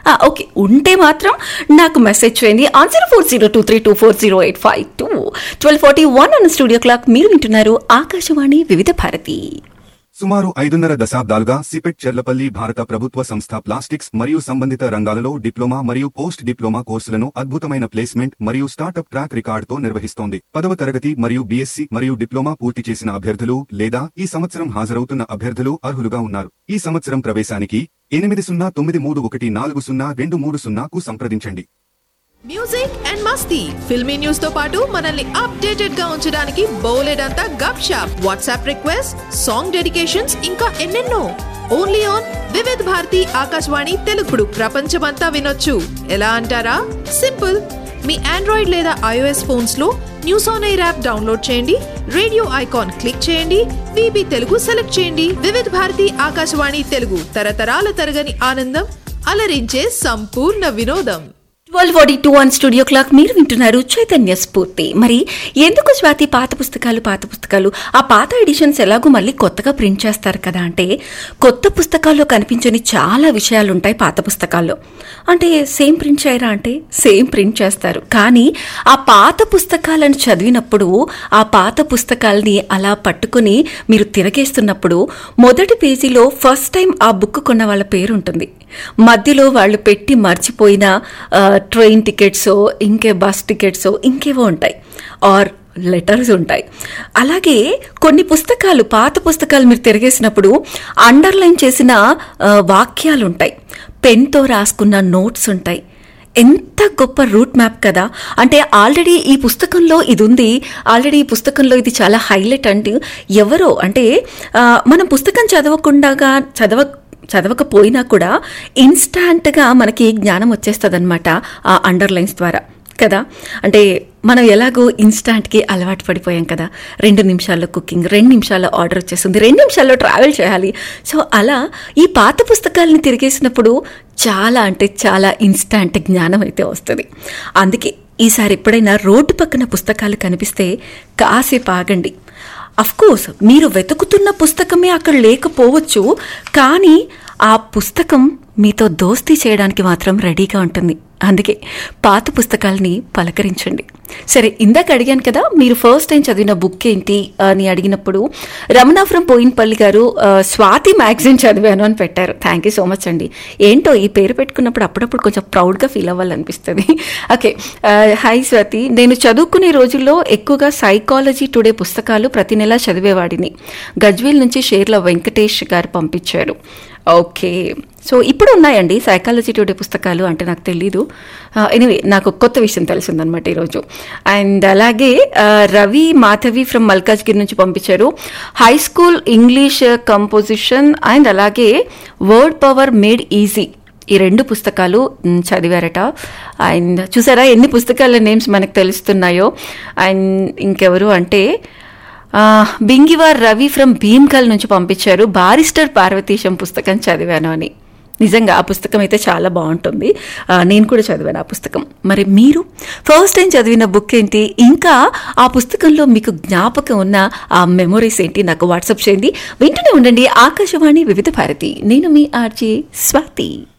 okay ఉంటే మాత్రం నాకు మెసేజ్ చేయండి answer four zero two three two four zero eight five two twelve forty one అన్న studio clock మీరు వింటున్నారు ఆకాశవాణి వివిధ భారతి సుమారు ఐదున్నర దశాబ్దాలుగా సిపెట్ చెర్లపల్లి భారత ప్రభుత్వ సంస్థ ప్లాస్టిక్స్ మరియు సంబంధిత రంగాలలో డిప్లొమా మరియు పోస్ట్ డిప్లొమా కోర్సులను అద్భుతమైన ప్లేస్మెంట్ మరియు స్టార్టప్ ట్రాక్ రికార్డుతో నిర్వహిస్తోంది పదవ తరగతి మరియు బీఎస్సీ మరియు డిప్లొమా పూర్తి చేసిన అభ్యర్థులు లేదా ఈ సంవత్సరం హాజరవుతున్న అభ్యర్థులు అర్హులుగా ఉన్నారు ఈ సంవత్సరం ప్రవేశానికి ఎనిమిది సున్నా తొమ్మిది మూడు ఒకటి నాలుగు సున్నా రెండు మూడు సున్నాకు సంప్రదించండి మ్యూజిక్ అండ్ మస్తీ ఫిల్మీ న్యూస్ తో పాటు మనల్ని అప్డేటెడ్ గా ఉంచడానికి బోలెడంతా gup shup WhatsApp request song dedications ఇంకా ఎన్నెన్నో ఓన్లీ ఆన్ వివిధ్ భారతి ఆకాశవాణి తెలుగుడు ప్రపంచమంతా వినొచ్చు ఎలా అంటారా సింపుల్ మీ ఆండ్రాయిడ్ లేదా ఐఓఎస్ ఫోన్స్ లో news on air app download చేయండి రేడియో ఐకాన్ క్లిక్ చేయండి విబి తెలుగు సెలెక్ట్ చేయండి వివిధ్ భారతి ఆకాశవాణి తెలుగు తరతరాల తరగని ఆనందం అలరించే సంపూర్ణ వినోదం twelve forty two one studio clock మీరు వింటున్నారు చైతన్య స్ఫూర్తి మరి ఎందుకు స్వాతి పాత పుస్తకాలు పాత పుస్తకాలు ఆ పాత ఎడిషన్స్ ఎలాగో మళ్ళీ కొత్తగా ప్రింట్ చేస్తారు కదా అంటే కొత్త పుస్తకాల్లో కనిపించని చాలా విషయాలు ఉంటాయి పాత పుస్తకాల్లో అంటే సేమ్ ప్రింట్ చేయరా అంటే సేమ్ ప్రింట్ చేస్తారు కానీ ఆ పాత పుస్తకాలను చదివినప్పుడు ఆ పాత పుస్తకాల్ని అలా పట్టుకుని మీరు తిరగేస్తున్నప్పుడు మొదటి పేజీలో ఫస్ట్ టైం ఆ బుక్ కొన్న వాళ్ళ పేరు ఉంటుంది మధ్యలో వాళ్ళు పెట్టి మర్చిపోయిన ఆ, ట్రైన్ టికెట్సో ఇంకే బస్ టికెట్సో ఇంకేవో ఉంటాయి ఆర్ లెటర్స్ ఉంటాయి అలాగే కొన్ని పుస్తకాలు పాత పుస్తకాలు మీరు తిరిగేసినప్పుడు అండర్లైన్ చేసిన ఆ, వాక్యాలు ఉంటాయి పెన్తో రాసుకున్న నోట్స్ ఉంటాయి ఎంత గొప్ప రూట్ మ్యాప్ కదా అంటే ఆల్రెడీ ఈ పుస్తకంలో ఇది ఉంది ఆల్రెడీ ఈ పుస్తకంలో ఇది చాలా హైలైట్ అంటే ఎవరో అంటే ఆ, మనం పుస్తకం చదవకుండా చదవ చదవకపోయినా కూడా ఇన్స్టాంట్గా మనకి జ్ఞానం వచ్చేస్తుంది ఆ అండర్లైన్స్ ద్వారా కదా అంటే మనం ఎలాగో ఇన్స్టాంట్కి అలవాటు పడిపోయాం కదా రెండు నిమిషాల్లో కుకింగ్ రెండు నిమిషాల్లో ఆర్డర్ వచ్చేస్తుంది రెండు నిమిషాల్లో ట్రావెల్ చేయాలి సో అలా ఈ పాత పుస్తకాలని తిరిగేసినప్పుడు చాలా అంటే చాలా ఇన్స్టాంట్ జ్ఞానం అయితే వస్తుంది అందుకే ఈసారి ఎప్పుడైనా రోడ్డు పక్కన పుస్తకాలు కనిపిస్తే కాసేపు ఆగండి అఫ్ కోర్స్ మీరు వెతుకుతున్న పుస్తకమే అక్కడ లేకపోవచ్చు కానీ ఆ పుస్తకం మీతో దోస్తీ చేయడానికి మాత్రం రెడీగా ఉంటుంది అందుకే పాత పుస్తకాలని పలకరించండి సరే ఇందాక అడిగాను కదా మీరు ఫస్ట్ టైం చదివిన బుక్ ఏంటి అని అడిగినప్పుడు రమణాపురం పోయినపల్లి గారు ఆ, స్వాతి మ్యాగజైన్ చదివాను అని పెట్టారు థ్యాంక్ యూ సో మచ్ అండి ఏంటో ఈ పేరు పెట్టుకున్నప్పుడు అప్పుడప్పుడు కొంచెం ప్రౌడ్గా ఫీల్ అవ్వాలనిపిస్తుంది ఓకే ఆ, హాయ్ స్వాతి నేను చదువుకునే రోజుల్లో ఎక్కువగా సైకాలజీ టుడే పుస్తకాలు ప్రతి నెల చదివేవాడిని గజ్వేల్ నుంచి షేర్ల వెంకటేష్ గారు పంపించారు ఓకే సో ఇప్పుడు ఉన్నాయండి సైకాలజీ టుడే పుస్తకాలు అంటే నాకు తెలీదు ఎనివే నాకు కొత్త విషయం తెలిసిందనమాట ఈరోజు అండ్ అలాగే ఆ, రవి మాధవి ఫ్రమ్ మల్కాజ్గిరి నుంచి పంపించారు high school English composition and అలాగే వర్డ్ పవర్ మేడ్ ఈజీ ఈ రెండు పుస్తకాలు మ్, చదివారట అండ్ చూసారా ఎన్ని పుస్తకాల నేమ్స్ మనకు తెలుస్తున్నాయో అండ్ ఇంకెవరు అంటే ఆ, బింగివార్ రవి ఫ్రమ్ భీమ్కల్ నుంచి పంపించారు బారిస్టర్ పార్వతీశం పుస్తకం చదివాను అని నిజంగా ఆ పుస్తకం అయితే చాలా బాగుంటుంది ఆ, నేను కూడా చదివాను ఆ పుస్తకం మరి మీరు ఫస్ట్ టైం చదివిన బుక్ ఏంటి ఇంకా ఆ పుస్తకంలో మీకు జ్ఞాపకం ఉన్న ఆ మెమొరీస్ ఏంటి నాకు వాట్సాప్ చేయండి వింటూనే ఉండండి ఆకాశవాణి వివిధ భారతి నేను మీ ఆర్జే స్వాతి